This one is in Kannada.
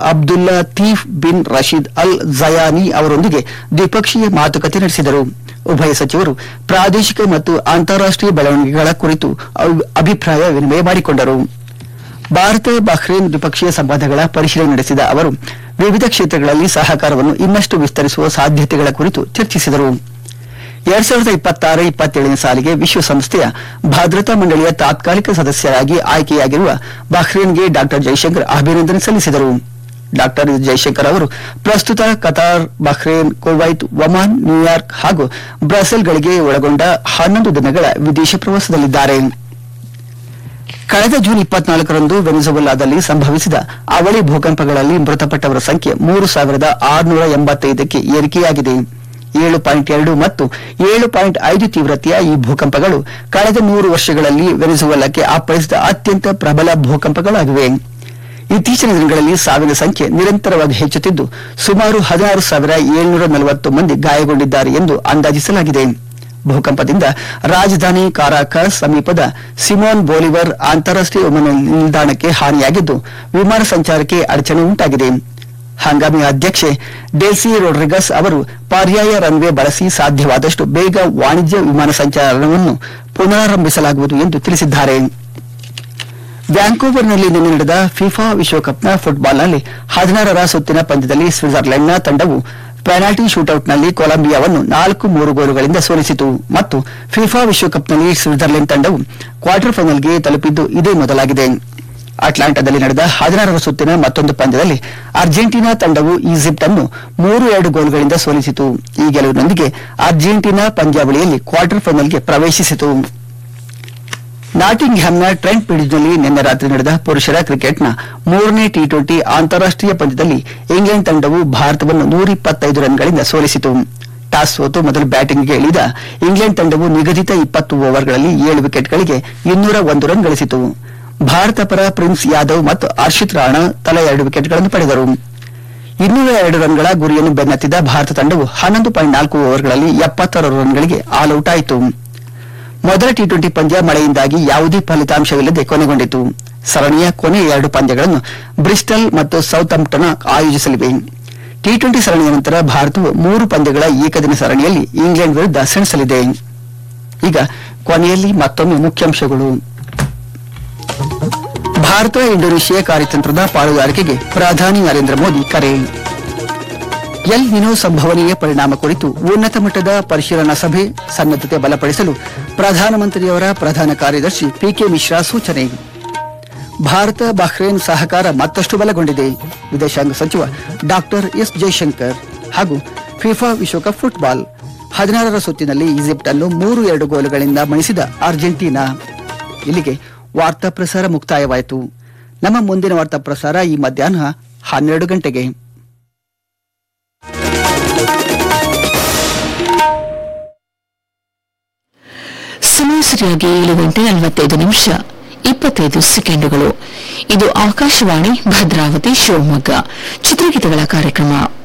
ಅಬ್ದುಲ್ಲಾ ತೀಫ್ ಬಿನ್ ರಶೀದ್ ಅಲ್ ಜಯಾನಿ ಅವರೊಂದಿಗೆ ದ್ವಿಪಕ್ಷೀಯ ಮಾತುಕತೆ ನಡೆಸಿದರು ಉಭಯ ಸಚಿವರು ಪ್ರಾದೇಶಿಕ ಮತ್ತು ಅಂತಾರಾಷ್ಟೀಯ ಬೆಳವಣಿಗೆಗಳ ಕುರಿತು ಅಭಿ- ಅಭಿಪ್ರಾಯ ವಿನಿಮಯ ಮಾಡಿಕೊಂಡರು ಭಾರತ ಬಹ್ರೇನ್ ದ್ವಿಪಕ್ಷೀಯ ಸಂಬಂಧಗಳ ಪರಿಶೀಲನೆ ನಡೆಸಿದ ಅವರು ವಿವಿಧ ಕ್ಷೇತ್ರಗಳಲ್ಲಿ ಸಹಕಾರವನ್ನು ಇನ್ನಷ್ಟು ವಿಸ್ತರಿಸುವ ಸಾಧ್ಯತೆಗಳ ಕುರಿತು ಚರ್ಚಿಸಿದರು ಎರಡ್ ಸಾವಿರದ ಇಪ್ಪತ್ತಾರು ಇಪ್ಪತ್ತೇಳನೇ ಸಾಲಿಗೆ ವಿಶ್ವಸಂಸ್ಥೆಯ ಭದ್ರತಾ ಮಂಡಳಿಯ ತಾತ್ಕಾಲಿಕ ಸದಸ್ಯರಾಗಿ ಆಯ್ಕೆಯಾಗಿರುವ ಬಹ್ರೇನ್ಗೆ ಡಾ ಜೈಶಂಕರ್ ಅಭಿನಂದನೆ ಸಲ್ಲಿಸಿದರು ಡಾ ಜೈಶಂಕರ್ ಅವರು ಪ್ರಸ್ತುತ Qatar Bahrain Kuwait Oman New York ಹಾಗೂ ಬ್ರಸೆಲ್ಗಳಿಗೆ ಒಳಗೊಂಡ ಹನ್ನೊಂದು ದಿನಗಳ ವಿದೇಶ ಪ್ರವಾಸದಲ್ಲಿದ್ದಾರೆ ಕಳೆದ ಜೂನ್ ಇಪ್ಪತ್ನಾಲ್ಕರಂದು ವೆನಿಜುವೆಲಾದಲ್ಲಿ ಸಂಭವಿಸಿದ ಅವಳಿ ಭೂಕಂಪಗಳಲ್ಲಿ ಮೃತಪಟ್ಟವರ ಸಂಖ್ಯೆ ಮೂರು ಸಾವಿರದ ಆರುನೂರ ಎಂಬತ್ತೈದಕ್ಕೆ ಏರಿಕೆಯಾಗಿದೆ ಏಳು ಪಾಯಿಂಟ್ ಎರಡು ಮತ್ತು ಏಳು ಪಾಯಿಂಟ್ ಐದು ತೀವ್ರತೆಯ ಈ ಭೂಕಂಪಗಳು ಕಳೆದ ನೂರು ವರ್ಷಗಳಲ್ಲಿ ವೆನಿಜುವೆಲಾಕ್ಕೆ ಅಪ್ಪಳಿಸಿದ ಅತ್ಯಂತ ಪ್ರಬಲ ಭೂಕಂಪಗಳಾಗಿವೆ ಇತ್ತೀಚಿನ ದಿನಗಳಲ್ಲಿ ಸಾವಿನ ಸಂಖ್ಯೆ ನಿರಂತರವಾಗಿ ಹೆಚ್ಚುತ್ತಿದ್ದು ಸುಮಾರು ಹದಿನಾರು ಸಾವಿರ ಏಳ್ನೂರ ನಲವತ್ತು ಮಂದಿ ಗಾಯಗೊಂಡಿದ್ದಾರೆ ಎಂದು ಅಂದಾಜಿಸಲಾಗಿದೆ ಭೂಕಂಪದಿಂದ ರಾಜಧಾನಿ ಕಾರಾಕಸ್ ಸಮೀಪದ ಸಿಮೋನ್ ಬೋಲಿವರ್ ಅಂತಾರಾಷ್ಟೀಯ ವಿಮಾನ ನಿಲ್ದಾಣಕ್ಕೆ ಹಾನಿಯಾಗಿದ್ದು ವಿಮಾನ ಸಂಚಾರಕ್ಕೆ ಅಡಚಣೆ ಉಂಟಾಗಿದೆ ಹಂಗಾಮಿ ಅಧ್ಯಕ್ಷೆ ಡೆಲ್ಸಿ ರೋಡ್ರಿಗಸ್ ಅವರು ಪರ್ಯಾಯ ರನ್ವೇ ಬಳಸಿ ಸಾಧ್ಯವಾದಷ್ಟು ಬೇಗ ವಾಣಿಜ್ಯ ವಿಮಾನ ಸಂಚಾರವನ್ನು ಪುನರಾರಂಭಿಸಲಾಗುವುದು ಎಂದು ತಿಳಿಸಿದ್ದಾರೆ ವ್ಯಾಂಕೋವರ್ನಲ್ಲಿ ನಿನ್ನೆ ನಡೆದ ಫಿಫಾ ವಿಶ್ವಕಪ್ನ ಫುಟ್ಬಾಲ್ನಲ್ಲಿ ಹದಿನಾರರ ಸುತ್ತಿನ ಪಂದ್ಯದಲ್ಲಿ ಸ್ವಿಟ್ಜರ್ಲೆಂಡ್ನ ತಂಡವು ಪೆನಾಲ್ಟಿ ಶೂಟೌಟ್ನಲ್ಲಿ ಕೊಲಂಬಿಯಾವನ್ನು ನಾಲ್ಕು ಮೂರು ಗೋಲುಗಳಿಂದ ಸೋಲಿಸಿತು ಮತ್ತು ಫಿಫಾ ವಿಶ್ವಕಪ್ನಲ್ಲಿ ಸ್ವಿಟ್ಜರ್ಲೆಂಡ್ ತಂಡವು ಕ್ವಾರ್ಟರ್ ಫೈನಲ್ಗೆ ತಲುಪಿದ್ದು ಇದೇ ಮೊದಲಾಗಿದೆ ಅಟ್ಲಾಂಟಾದಲ್ಲಿ ನಡೆದ ಹದಿನಾರರ ಸುತ್ತಿನ ಮತ್ತೊಂದು ಪಂದ್ಯದಲ್ಲಿ ಅರ್ಜೆಂಟೀನಾ ತಂಡವು ಈಜಿಪ್ಟ್ ಅನ್ನು ಮೂರು ಎರಡು ಗೋಲುಗಳಿಂದ ಸೋಲಿಸಿತು ಈ ಗೆಲುವಿನೊಂದಿಗೆ ಅರ್ಜೆಂಟೀನಾ ಪಂದ್ಯಾವಳಿಯಲ್ಲಿ ಕ್ವಾರ್ಟರ್ ಫೈನಲ್ಗೆ ಪ್ರವೇಶಿಸಿತು ನಾಟಿಂಗ್ ಹ್ಯಾಮ್ನ ಟ್ರೆಂಟ್ ಬ್ರಿಡ್ಜ್ನಲ್ಲಿ ನಿನ್ನೆ ರಾತ್ರಿ ನಡೆದ ಪುರುಷರ ಕ್ರಿಕೆಟ್ನ ಮೂರನೇ ಟಿ ಟ್ವೆಂಟಿ ಅಂತಾರಾಷ್ಟೀಯ ಪಂದ್ಯದಲ್ಲಿ ಇಂಗ್ಲೆಂಡ್ ತಂಡವು ಭಾರತವನ್ನು ನೂರ ಇಪ್ಪತ್ತೈದು ರನ್ಗಳಿಂದ ಸೋಲಿಸಿತು ಟಾಸ್ ಸೋತು ಮೊದಲು ಬ್ಯಾಟಿಂಗ್ಗೆ ಇಳಿದ ಇಂಗ್ಲೆಂಡ್ ತಂಡವು ನಿಗದಿತ ಇಪ್ಪತ್ತು ಓವರ್ಗಳಲ್ಲಿ ಏಳು ವಿಕೆಟ್ಗಳಿಗೆ ಇನ್ನೂರ ಒಂದು ರನ್ ಗಳಿಸಿತು ಭಾರತ ಪರ ಪ್ರಿನ್ಸ್ ಯಾದವ್ ಮತ್ತು ಹರ್ಷಿತ್ ರಾಣಾ ತಲಾ ಎರಡು ವಿಕೆಟ್ಗಳನ್ನು ಪಡೆದರು ಇನ್ನೂರ ಎರಡು ರನ್ಗಳ ಗುರಿಯನ್ನು ಬೆನ್ನತ್ತಿದ ಭಾರತ ತಂಡವು ಹನ್ನೊಂದು ಪಾಯಿಂಟ್ ನಾಲ್ಕು ಓವರ್ಗಳಲ್ಲಿ ಎಪ್ಪತ್ತಾರು ರನ್ಗಳಿಗೆ ಆಲ್ ಔಟ್ ಆಯಿತು ಮೊದಲ ಟಿ ಟ್ವೆಂಟಿ ಪಂದ್ಯ ಮಳೆಯಿಂದಾಗಿ ಯಾವುದೇ ಫಲಿತಾಂಶವಿಲ್ಲದೆ ಕೊನೆಗೊಂಡಿತು ಸರಣಿಯ ಕೊನೆಯ ಎರಡು ಪಂದ್ಯಗಳನ್ನು ಬ್ರಿಸ್ಟಲ್ ಮತ್ತು ಸೌತ್ಂಪ್ಟನ್ ಆಯೋಜಿಸಲಿವೆ ಟಿ ಟ್ವೆಂಟಿ ಸರಣಿಯ ನಂತರ ಭಾರತವು ಮೂರು ಪಂದ್ಯಗಳ ಏಕದಿನ ಸರಣಿಯಲ್ಲಿ ಇಂಗ್ಲೆಂಡ್ ವಿರುದ್ಧ ಸೆಣಸಲಿದೆ ಈಗ ಕೊನೆಯಲ್ಲಿ ಮತ್ತೊಮ್ಮೆ ಮುಖ್ಯಾಂಶಗಳು ಭಾರತ ಇಂಡೋನೇಷಿಯಾ ಕಾರ್ಯತಂತ್ರದ ಪಾಲುದಾರಿಕೆಗೆ ಪ್ರಧಾನಿ ನರೇಂದ್ರ ಮೋದಿ ಕರೆ ಎಲ್ ನಿನೋ ಸಂಭವನೀಯ ಪರಿಣಾಮ ಕುರಿತು ಉನ್ನತ ಮಟ್ಟದ ಪರಿಶೀಲನಾ ಸಭೆ ಸನ್ನದ್ಧತೆ ಬಲಪಡಿಸಲು ಪ್ರಧಾನಮಂತ್ರಿಯವರ ಪ್ರಧಾನ ಕಾರ್ಯದರ್ಶಿ ಪಿಕೆ ಮಿಶ್ರಾ ಸೂಚನೆ ಭಾರತ ಬಹ್ರೇನ್ ಸಹಕಾರ ಮತ್ತಷ್ಟು ಬಲಗೊಂಡಿದೆ ವಿದೇಶಾಂಗ ಸಚಿವ ಡಾಕ್ಟರ್ ಎಸ್ ಜೈಶಂಕರ್ ಹಾಗೂ ಫಿಫಾ ವಿಶ್ವಕಪ್ ಫುಟ್ಬಾಲ್ ಹದಿನಾರರ ಸುತ್ತಿನಲ್ಲಿ ಈಜಿಪ್ಟ್ ಅನ್ನು ಮೂರು ಎರಡು ಗೋಲುಗಳಿಂದ ಮಣಿಸಿದ ಅರ್ಜೆಂಟೀನಾ ಇಲ್ಲಿಗೆ ವಾರ್ತಾ ಪ್ರಸಾರ ಮುಕ್ತಾಯವಾಯಿತು ನಮ್ಮ ಮುಂದಿನ ವಾರ್ತಾ ಪ್ರಸಾರ ಈ ಮಧ್ಯಾಹ್ನ ಹನ್ನೆರಡು ಗಂಟೆಗೆ ಸಮಯ ಸರಿಯಾಗಿ ಏಳು ಗಂಟೆ ನಲವತ್ತೈದು ನಿಮಿಷ ಇಪ್ಪತ್ತೈದು ಸೆಕೆಂಡುಗಳು ಇದು ಆಕಾಶವಾಣಿ ಭದ್ರಾವತಿ ಶಿವಮೊಗ್ಗ ಚಿತ್ರಗೀತೆಗಳ ಕಾರ್ಯಕ್ರಮ